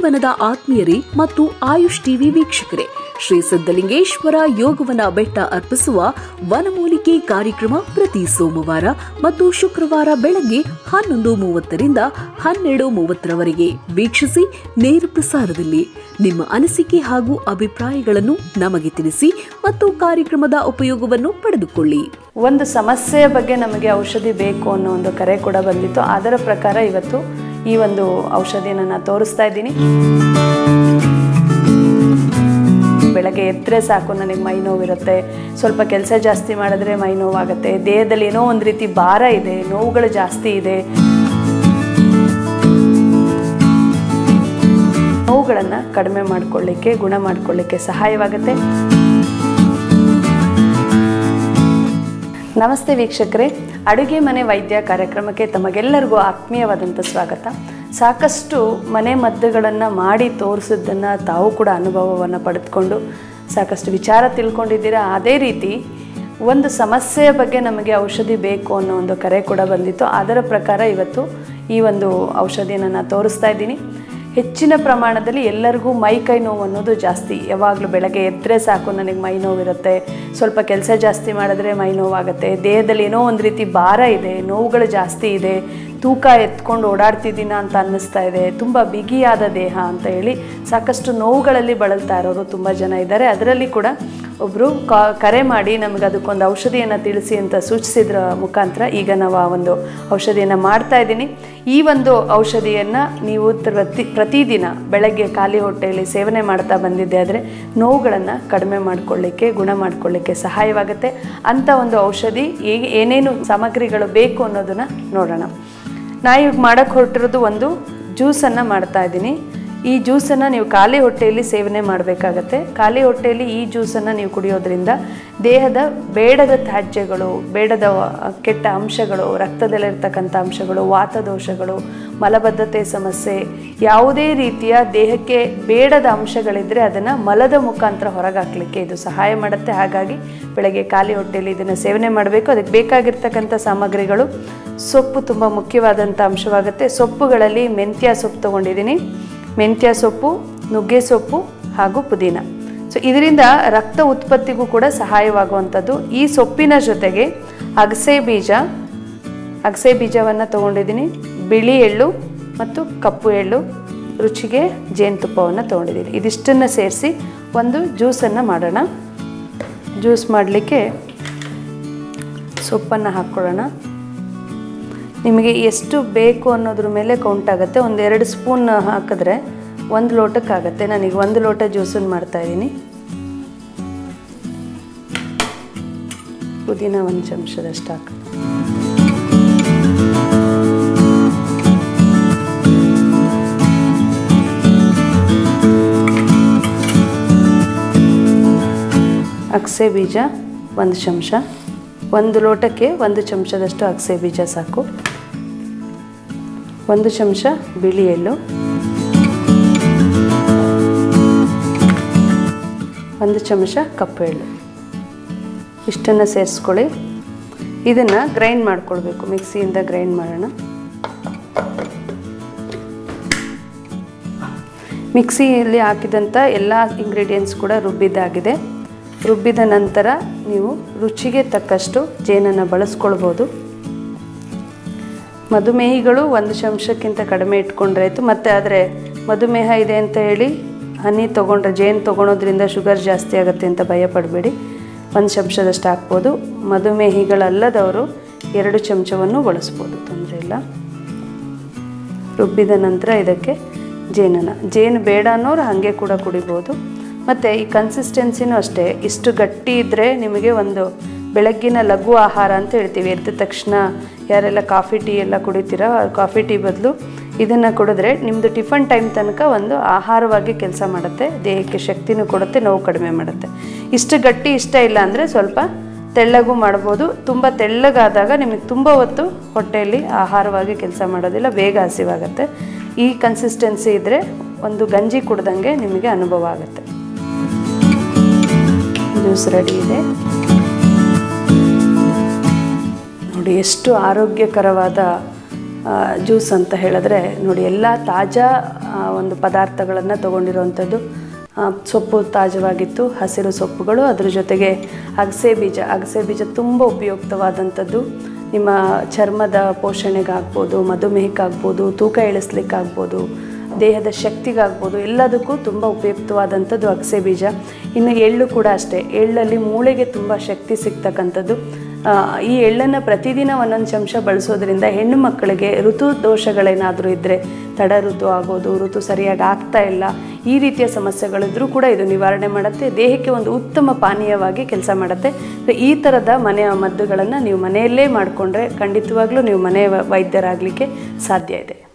ಯೋಗವನದ ಆತ್ಮೀಯರೇ ಮತ್ತು ಆಯುಷ್ ಟಿವಿ ವೀಕ್ಷಕರೇ ಶ್ರೀ ಸಿದ್ದಲಿಂಗೇಶ್ವರ ಯೋಗವನ ಬೆಟ್ಟ ಅರ್ಪಿಸುವ ವನಮೂಲಿಕೆ ಕಾರ್ಯಕ್ರಮ ಪ್ರತಿ ಸೋಮವಾರ ಮತ್ತು ಶುಕ್ರವಾರ ಬೆಳಗ್ಗೆ ಹನ್ನೊಂದು ಮೂವತ್ತರಿಂದ ಹನ್ನೆರಡು ಮೂವತ್ತರವರೆಗೆ ವೀಕ್ಷಿಸಿ ನೇರ ಪ್ರಸಾರದಲ್ಲಿ ನಿಮ್ಮ ಅನಿಸಿಕೆ ಹಾಗೂ ಅಭಿಪ್ರಾಯಗಳನ್ನು ನಮಗೆ ತಿಳಿಸಿ ಮತ್ತು ಕಾರ್ಯಕ್ರಮದ ಉಪಯೋಗವನ್ನು ಪಡೆದುಕೊಳ್ಳಿ ಒಂದು ಸಮಸ್ಯೆಯ ಬಗ್ಗೆ ನಮಗೆ ಔಷಧಿ ಬೇಕು ಅನ್ನೋ ಒಂದು ಕರೆ ಕೂಡ ಬಂದಿತ್ತು ಅದರ ಪ್ರಕಾರ ಇವತ್ತು ಈ ಒಂದು ಔಷಧಿನ ನಾನು ತೋರಿಸ್ತಾ ಇದ್ದೀನಿ ಬೆಳಗ್ಗೆ ಎತ್ತರೆ ಸಾಕು ನನಗೆ ಮೈ ನೋವಿರುತ್ತೆ ಸ್ವಲ್ಪ ಕೆಲಸ ಜಾಸ್ತಿ ಮಾಡಿದ್ರೆ ಮೈ ನೋವಾಗುತ್ತೆ ದೇಹದಲ್ಲಿ ಏನೋ ಒಂದು ರೀತಿ ಭಾರ ಇದೆ ನೋವುಗಳು ಜಾಸ್ತಿ ಇದೆ ನೋವುಗಳನ್ನು ಕಡಿಮೆ ಮಾಡ್ಕೊಳ್ಳಿಕ್ಕೆ ಗುಣ ಮಾಡ್ಕೊಳ್ಳಿಕ್ಕೆ ಸಹಾಯವಾಗುತ್ತೆ ನಮಸ್ತೆ ವೀಕ್ಷಕರೇ ಅಡುಗೆ ಮನೆ ವೈದ್ಯ ಕಾರ್ಯಕ್ರಮಕ್ಕೆ ತಮಗೆಲ್ಲರಿಗೂ ಆತ್ಮೀಯವಾದಂಥ ಸ್ವಾಗತ ಸಾಕಷ್ಟು ಮನೆ ಮದ್ದುಗಳನ್ನು ಮಾಡಿ ತೋರಿಸಿದ್ದನ್ನು ತಾವು ಕೂಡ ಅನುಭವವನ್ನು ಪಡೆದುಕೊಂಡು ಸಾಕಷ್ಟು ವಿಚಾರ ತಿಳ್ಕೊಂಡಿದ್ದೀರಾ ಅದೇ ರೀತಿ ಒಂದು ಸಮಸ್ಯೆಯ ಬಗ್ಗೆ ನಮಗೆ ಔಷಧಿ ಬೇಕು ಅನ್ನೋ ಒಂದು ಕರೆ ಕೂಡ ಬಂದಿತ್ತು ಅದರ ಪ್ರಕಾರ ಇವತ್ತು ಈ ಒಂದು ಔಷಧಿನ ನಾನು ತೋರಿಸ್ತಾ ಇದ್ದೀನಿ ಹೆಚ್ಚಿನ ಪ್ರಮಾಣದಲ್ಲಿ ಎಲ್ಲರಿಗೂ ಮೈ ಕೈ ನೋವು ಅನ್ನೋದು ಜಾಸ್ತಿ ಯಾವಾಗಲೂ ಬೆಳಗ್ಗೆ ಎದ್ದರೆ ಸಾಕು ನನಗೆ ಮೈ ನೋವಿರುತ್ತೆ ಸ್ವಲ್ಪ ಕೆಲಸ ಜಾಸ್ತಿ ಮಾಡಿದ್ರೆ ಮೈ ನೋವಾಗುತ್ತೆ ದೇಹದಲ್ಲಿ ಏನೋ ಒಂದು ರೀತಿ ಭಾರ ಇದೆ ನೋವುಗಳು ಜಾಸ್ತಿ ಇದೆ ತೂಕ ಎತ್ಕೊಂಡು ಓಡಾಡ್ತಿದ್ದೀನ ಅಂತ ಅನ್ನಿಸ್ತಾ ಇದೆ ತುಂಬ ಬಿಗಿಯಾದ ದೇಹ ಅಂತ ಹೇಳಿ ಸಾಕಷ್ಟು ನೋವುಗಳಲ್ಲಿ ಬಳಲ್ತಾ ಇರೋರು ತುಂಬ ಜನ ಇದ್ದಾರೆ ಅದರಲ್ಲಿ ಕೂಡ ಒಬ್ಬರು ಕಾ ಕರೆ ಮಾಡಿ ನಮಗೆ ಅದಕ್ಕೊಂದು ಔಷಧಿಯನ್ನು ತಿಳಿಸಿ ಅಂತ ಸೂಚಿಸಿದ್ರ ಮುಖಾಂತರ ಈಗ ನಾವು ಆ ಒಂದು ಔಷಧಿಯನ್ನು ಮಾಡ್ತಾ ಇದ್ದೀನಿ ಈ ಒಂದು ಔಷಧಿಯನ್ನು ನೀವು ಪ್ರತಿ ಪ್ರತಿದಿನ ಬೆಳಗ್ಗೆ ಖಾಲಿ ಹೊಟ್ಟೆಯಲ್ಲಿ ಸೇವನೆ ಮಾಡ್ತಾ ಬಂದಿದ್ದೆ ಆದರೆ ನೋವುಗಳನ್ನು ಕಡಿಮೆ ಮಾಡಿಕೊಳ್ಳಿಕ್ಕೆ ಗುಣ ಮಾಡಿಕೊಳ್ಳಿಕ್ಕೆ ಸಹಾಯವಾಗುತ್ತೆ ಅಂಥ ಒಂದು ಔಷಧಿ ಹೇಗೆ ಏನೇನು ಸಾಮಗ್ರಿಗಳು ಬೇಕು ಅನ್ನೋದನ್ನು ನೋಡೋಣ ನಾ ಈಗ ಮಾಡೋಕ್ಕೆ ಹೊರಟಿರೋದು ಒಂದು ಜ್ಯೂಸನ್ನು ಮಾಡ್ತಾ ಇದ್ದೀನಿ ಈ ಜ್ಯೂಸನ್ನು ನೀವು ಖಾಲಿ ಹೊಟ್ಟೆಯಲ್ಲಿ ಸೇವನೆ ಮಾಡಬೇಕಾಗತ್ತೆ ಖಾಲಿ ಹೊಟ್ಟೆಯಲ್ಲಿ ಈ ಜ್ಯೂಸನ್ನು ನೀವು ಕುಡಿಯೋದ್ರಿಂದ ದೇಹದ ಬೇಡದ ತ್ಯಾಜ್ಯಗಳು ಬೇಡದ ಕೆಟ್ಟ ಅಂಶಗಳು ರಕ್ತದಲ್ಲಿರ್ತಕ್ಕಂಥ ಅಂಶಗಳು ವಾತದೋಷಗಳು ಮಲಬದ್ಧತೆ ಸಮಸ್ಯೆ ಯಾವುದೇ ರೀತಿಯ ದೇಹಕ್ಕೆ ಬೇಡದ ಅಂಶಗಳಿದ್ದರೆ ಅದನ್ನು ಮಲದ ಮುಖಾಂತರ ಹೊರಗಾಕಲಿಕ್ಕೆ ಇದು ಸಹಾಯ ಮಾಡುತ್ತೆ ಹಾಗಾಗಿ ಬೆಳಗ್ಗೆ ಖಾಲಿ ಹೊಟ್ಟೆಯಲ್ಲಿ ಇದನ್ನು ಸೇವನೆ ಮಾಡಬೇಕು ಅದಕ್ಕೆ ಬೇಕಾಗಿರ್ತಕ್ಕಂಥ ಸಾಮಗ್ರಿಗಳು ಸೊಪ್ಪು ತುಂಬ ಮುಖ್ಯವಾದಂಥ ಅಂಶವಾಗುತ್ತೆ ಸೊಪ್ಪುಗಳಲ್ಲಿ ಮೆಂತ್ಯ ಸೊಪ್ಪು ತೊಗೊಂಡಿದ್ದೀನಿ ಮೆಂತ್ಯ ಸೊಪ್ಪು ನುಗ್ಗೆ ಸೊಪ್ಪು ಹಾಗೂ ಪುದೀನ ಸೊ ಇದರಿಂದ ರಕ್ತ ಉತ್ಪತ್ತಿಗೂ ಕೂಡ ಸಹಾಯವಾಗುವಂಥದ್ದು ಈ ಸೊಪ್ಪಿನ ಜೊತೆಗೆ ಅಗಸೆ ಬೀಜ ಅಗಸೆ ಬೀಜವನ್ನು ತೊಗೊಂಡಿದ್ದೀನಿ ಬಿಳಿ ಎಳ್ಳು ಮತ್ತು ಕಪ್ಪು ಎಳ್ಳು ರುಚಿಗೆ ಜೇನುತುಪ್ಪವನ್ನು ತೊಗೊಂಡಿದ್ದೀನಿ ಇದಿಷ್ಟನ್ನು ಸೇರಿಸಿ ಒಂದು ಜ್ಯೂಸನ್ನು ಮಾಡೋಣ ಜ್ಯೂಸ್ ಮಾಡಲಿಕ್ಕೆ ಸೊಪ್ಪನ್ನು ಹಾಕ್ಕೊಳ್ಳೋಣ ನಿಮಗೆ ಎಷ್ಟು ಬೇಕು ಅನ್ನೋದ್ರ ಮೇಲೆ ಕೌಂಟ್ ಆಗುತ್ತೆ ಒಂದು ಎರಡು ಸ್ಪೂನ್ ಹಾಕಿದ್ರೆ ಒಂದು ಲೋಟಕ್ಕಾಗತ್ತೆ ನಾನೀಗ ಒಂದು ಲೋಟ ಜ್ಯೂಸನ್ನು ಮಾಡ್ತಾಯಿದ್ದೀನಿ ಪುದೀನ ಒಂದು ಚಮಚದಷ್ಟು ಹಾಕಿ ಅಗಸೆ ಬೀಜ ಒಂದು ಚಮಚ ಒಂದು ಲೋಟಕ್ಕೆ ಒಂದು ಚಮಚದಷ್ಟು ಅಗಸೆ ಬೀಜ ಸಾಕು ಒಂದು ಚಮಚ ಬಿಳಿ ಎಳ್ಳು ಒಂದು ಚಮಚ ಕಪ್ಪು ಎಳ್ಳು ಇಷ್ಟನ್ನು ಸೇರಿಸ್ಕೊಳ್ಳಿ ಇದನ್ನು ಗ್ರೈಂಡ್ ಮಾಡ್ಕೊಳ್ಬೇಕು ಮಿಕ್ಸಿಯಿಂದ ಗ್ರೈಂಡ್ ಮಾಡೋಣ ಮಿಕ್ಸಿಯಲ್ಲಿ ಹಾಕಿದಂಥ ಎಲ್ಲ ಇಂಗ್ರೀಡಿಯೆಂಟ್ಸ್ ಕೂಡ ರುಬ್ಬಿದ್ದಾಗಿದೆ ರುಬ್ಬಿದ ನಂತರ ನೀವು ರುಚಿಗೆ ತಕ್ಕಷ್ಟು ಜೇನನ್ನು ಬಳಸ್ಕೊಳ್ಬೋದು ಮಧುಮೇಹಿಗಳು ಒಂದು ಚಮಚಕ್ಕಿಂತ ಕಡಿಮೆ ಇಟ್ಕೊಂಡ್ರೆ ಆಯಿತು ಮತ್ತು ಆದರೆ ಮಧುಮೇಹ ಇದೆ ಅಂತ ಹೇಳಿ ಹನಿ ತೊಗೊಂಡ್ರೆ ಜೇನು ತೊಗೊಳೋದ್ರಿಂದ ಶುಗರ್ ಜಾಸ್ತಿ ಆಗುತ್ತೆ ಅಂತ ಭಯ ಪಡಬೇಡಿ ಒಂದು ಚಮಚದಷ್ಟು ಹಾಕ್ಬೋದು ಮಧುಮೇಹಿಗಳಲ್ಲದವರು ಎರಡು ಚಮಚವನ್ನು ಬಳಸ್ಬೋದು ತೊಂದರೆ ಇಲ್ಲ ರುಬ್ಬಿದ ನಂತರ ಇದಕ್ಕೆ ಜೇನನ್ನು ಜೇನು ಬೇಡ ಅನ್ನೋರು ಹಾಗೆ ಕೂಡ ಕುಡಿಬೋದು ಮತ್ತು ಈ ಕನ್ಸಿಸ್ಟೆನ್ಸಿನೂ ಅಷ್ಟೇ ಇಷ್ಟು ಗಟ್ಟಿ ಇದ್ದರೆ ನಿಮಗೆ ಒಂದು ಬೆಳಗ್ಗಿನ ಲಘು ಆಹಾರ ಅಂತ ಹೇಳ್ತೀವಿ ಎದ್ದ ತಕ್ಷಣ ಯಾರೆಲ್ಲ ಕಾಫಿ ಟೀ ಎಲ್ಲ ಕುಡಿತೀರೋ ಕಾಫಿ ಟೀ ಬದಲು ಇದನ್ನು ಕುಡಿದ್ರೆ ನಿಮ್ಮದು ಟಿಫನ್ ಟೈಮ್ ತನಕ ಒಂದು ಆಹಾರವಾಗಿ ಕೆಲಸ ಮಾಡುತ್ತೆ ದೇಹಕ್ಕೆ ಶಕ್ತಿನೂ ಕೊಡುತ್ತೆ ನೋವು ಕಡಿಮೆ ಮಾಡುತ್ತೆ ಇಷ್ಟು ಗಟ್ಟಿ ಇಷ್ಟ ಇಲ್ಲ ಅಂದರೆ ಸ್ವಲ್ಪ ತೆಳ್ಳಗೂ ಮಾಡ್ಬೋದು ತುಂಬ ತೆಳ್ಳಗಾದಾಗ ನಿಮಗೆ ತುಂಬ ಹೊತ್ತು ಹೊಟ್ಟೆಯಲ್ಲಿ ಆಹಾರವಾಗಿ ಕೆಲಸ ಮಾಡೋದಿಲ್ಲ ಬೇಗ ಹಸಿವಾಗುತ್ತೆ ಈ ಕನ್ಸಿಸ್ಟೆನ್ಸಿ ಇದ್ದರೆ ಒಂದು ಗಂಜಿ ಕುಡ್ದಂಗೆ ನಿಮಗೆ ಅನುಭವ ಆಗುತ್ತೆ ಜ್ಯೂಸ್ ರೆಡಿ ಇದೆ ನೋಡಿ ಎಷ್ಟು ಆರೋಗ್ಯಕರವಾದ ಜ್ಯೂಸ್ ಅಂತ ಹೇಳಿದ್ರೆ ನೋಡಿ ಎಲ್ಲ ತಾಜಾ ಆ, ಒಂದು ಪದಾರ್ಥಗಳನ್ನು ತೊಗೊಂಡಿರುವಂಥದ್ದು ಆ, ಸೊಪ್ಪು ತಾಜವಾಗಿತ್ತು ಹಸಿರು ಸೊಪ್ಪುಗಳು ಅದ್ರ ಜೊತೆಗೆ ಅಗಸೆ ಬೀಜ ಅಗಸೆ ಬೀಜ ತುಂಬ ಉಪಯುಕ್ತವಾದಂಥದ್ದು ನಿಮ್ಮ ಚರ್ಮದ ಪೋಷಣೆಗಾಗ್ಬೋದು ಮಧುಮೇಹಕ್ಕಾಗ್ಬೋದು ತೂಕ ಇಳಿಸ್ಲಿಕ್ಕಾಗ್ಬೋದು ದೇಹದ ಶಕ್ತಿಗಾಗ್ಬೋದು ಎಲ್ಲದಕ್ಕೂ ತುಂಬ ಉಪಯುಕ್ತವಾದಂಥದ್ದು ಅಗಸೆ ಬೀಜ ಇನ್ನು ಎಳ್ಳು ಕೂಡ ಅಷ್ಟೇ ಎಳ್ಳಲ್ಲಿ ಮೂಳೆಗೆ ತುಂಬ ಶಕ್ತಿ ಸಿಗ್ತಕ್ಕಂಥದ್ದು ಆ, ಈ ಎಳ್ಳನ್ನು ಪ್ರತಿದಿನ ಒಂದೊಂದು ಚಮಚ ಬಳಸೋದ್ರಿಂದ ಹೆಣ್ಣು ಮಕ್ಕಳಿಗೆ ಋತು ದೋಷಗಳೇನಾದರೂ ಇದ್ದರೆ ತಡ ಋತು ಆಗೋದು ಋತು ಸರಿಯಾಗಿ ಆಗ್ತಾ ಇಲ್ಲ ಈ ರೀತಿಯ ಸಮಸ್ಯೆಗಳಿದ್ರೂ ಕೂಡ ಇದು ನಿವಾರಣೆ ಮಾಡುತ್ತೆ ದೇಹಕ್ಕೆ ಒಂದು ಉತ್ತಮ ಪಾನೀಯವಾಗಿ ಕೆಲಸ ಮಾಡುತ್ತೆ ಸೊ ಈ ಥರದ ಮನೆಯ ಮದ್ದುಗಳನ್ನು ನೀವು ಮನೆಯಲ್ಲೇ ಮಾಡಿಕೊಂಡ್ರೆ ಖಂಡಿತವಾಗ್ಲೂ ನೀವು ಮನೆ ವೈದ್ಯರಾಗಲಿಕ್ಕೆ ಸಾಧ್ಯ ಇದೆ